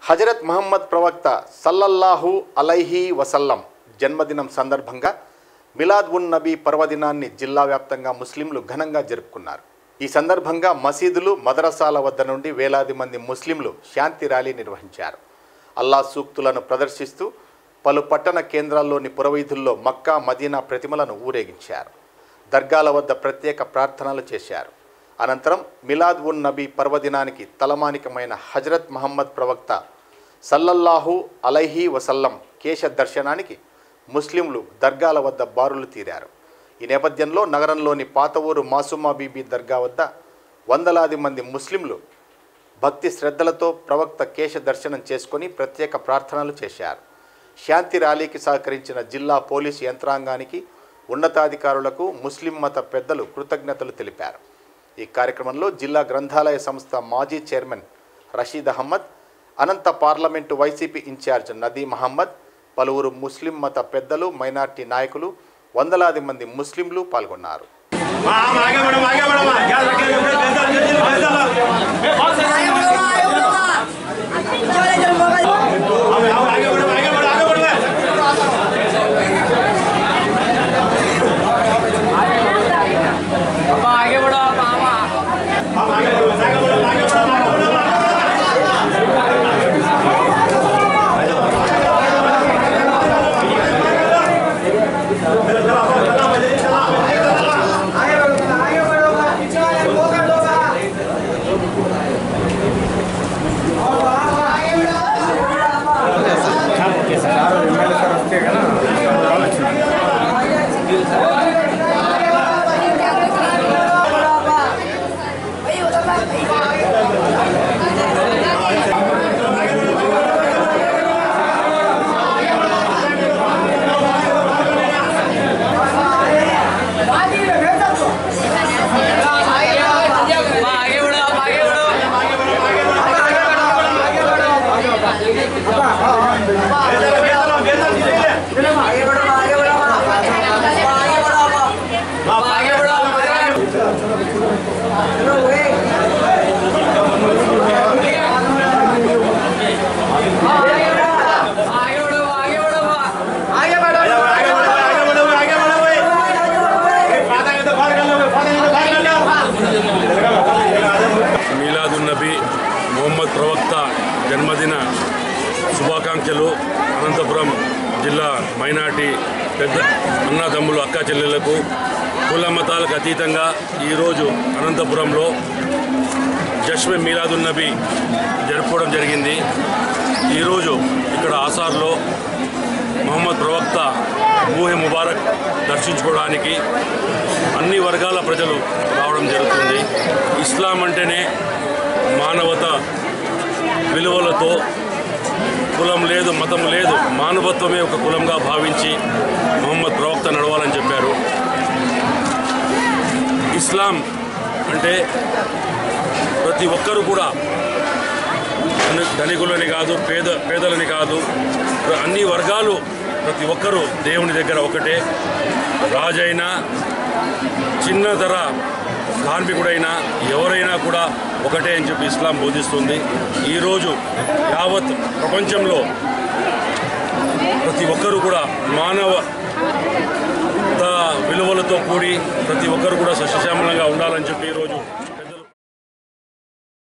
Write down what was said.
హజరత్ మహమ్మద్ ప్రవక్త సల్లల్లాహు అలైహి వసల్లం జన్మదినం సందర్భంగా మిలాద్ ఉన్ నబీ పర్వదినాన్ని జిల్లా వ్యాప్తంగా ముస్లింలు ఘనంగా జరుపుకున్నారు ఈ సందర్భంగా మసీదులు మదరసాల వద్ద నుండి వేలాది మంది ముస్లింలు శాంతి ర్యాలీ నిర్వహించారు అల్లా సూక్తులను ప్రదర్శిస్తూ పలు పట్టణ కేంద్రాల్లోని పురవీధుల్లో మక్కా మదీనా ప్రతిమలను ఊరేగించారు దర్గాల వద్ద ప్రత్యేక ప్రార్థనలు చేశారు అనంతరం మిలాద్ ఉన్ నబీ పర్వదినానికి తలమానికమైన హజరత్ మహమ్మద్ ప్రవక్త సల్లల్లాహు అలైహి వసల్లం కేశ దర్శనానికి ముస్లింలు దర్గాల వద్ద బారులు తీరారు ఈ నేపథ్యంలో నగరంలోని పాత ఊరు మాసుమా బీబీ దర్గా వద్ద వందలాది మంది ముస్లింలు భక్తి శ్రద్ధలతో ప్రవక్త కేశ దర్శనం చేసుకొని ప్రత్యేక ప్రార్థనలు చేశారు శాంతి ర్యాలీకి సహకరించిన జిల్లా పోలీసు యంత్రాంగానికి ఉన్నతాధికారులకు ముస్లిం మత పెద్దలు కృతజ్ఞతలు తెలిపారు ఈ కార్యక్రమంలో జిల్లా గ్రంథాలయ సంస్థ మాజీ chairman Rasheed Ahmed Anantha parliament YCP incharge నదీ మహమ్మద్ పలువురు ముస్లిం మత పెద్దలు మైనార్టీ నాయకులు వందలాది మంది ముస్లింలు పాల్గొన్నారు हम आगे बढ़ो आगे बढ़ो याद रखिए पैसा पैसा हम आगे बढ़ो आगे बढ़ो आगे बढ़ो आगे बढ़ो मामा हम आगे बढ़ो आगे बढ़ो आगे बढ़ो आगे बढ़ो आगे बढ़ो आप आगे बढ़ो आप आगे बढ़ो आप आगे आगे बढ़ो आगे बढ़ो आगे बढ़ो आगे बढ़ो आगे बढ़ो आगे बढ़ो भाई फादा के तो फाड़ कर लो फादा के तो फाड़ कर लो మీలాదున్ నబీ మొహమ్మద్ ప్రవక్త జన్మదిన శుభాకాంక్షలు అనంతపురం జిల్లా మైనార్టీ పెద్ద అన్నదమ్ములు అక్క చెల్లెళ్లకు కుల మతాలకు అతీతంగా ఈరోజు అనంతపురంలో జశ్మే మీలాదున్ నబీ జరుపుకోవడం జరిగింది ఈరోజు ఇక్కడ ఆసార్లో మొహమ్మద్ ప్రవక్త ఊహె ముబారక్ దర్శించుకోవడానికి అన్ని వర్గాల ప్రజలు రావడం జరుగుతుంది ఇస్లాం అంటేనే మానవత విలువలతో కులం లేదు మతం లేదు మానవత్వమే ఒక కులంగా భావించి మొహమ్మద్ ప్రవక్త నడవాలని చెప్పారు ఇస్లాం అంటే ప్రతి ఒక్కరూ కూడా ధని- ధనికులని కాదు పేద పేదలని కాదు అన్ని వర్గాలు ప్రతి ఒక్కరూ దేవుని దగ్గర ఒకటే రాజైనా చిన్న ధర కార్మికుడైనా ఎవరైనా కూడా ఒకటే అని చెప్పి ఇస్లాం బోధిస్తుంది ఈరోజు యావత్ ప్రపంచంలో ప్రతి ఒక్కరూ కూడా మానవ త- విలువలతో కూడి ప్రతి ఒక్కరు కూడా సస్యశ్యామలంగా ఉండాలని చెప్పి ఈరోజు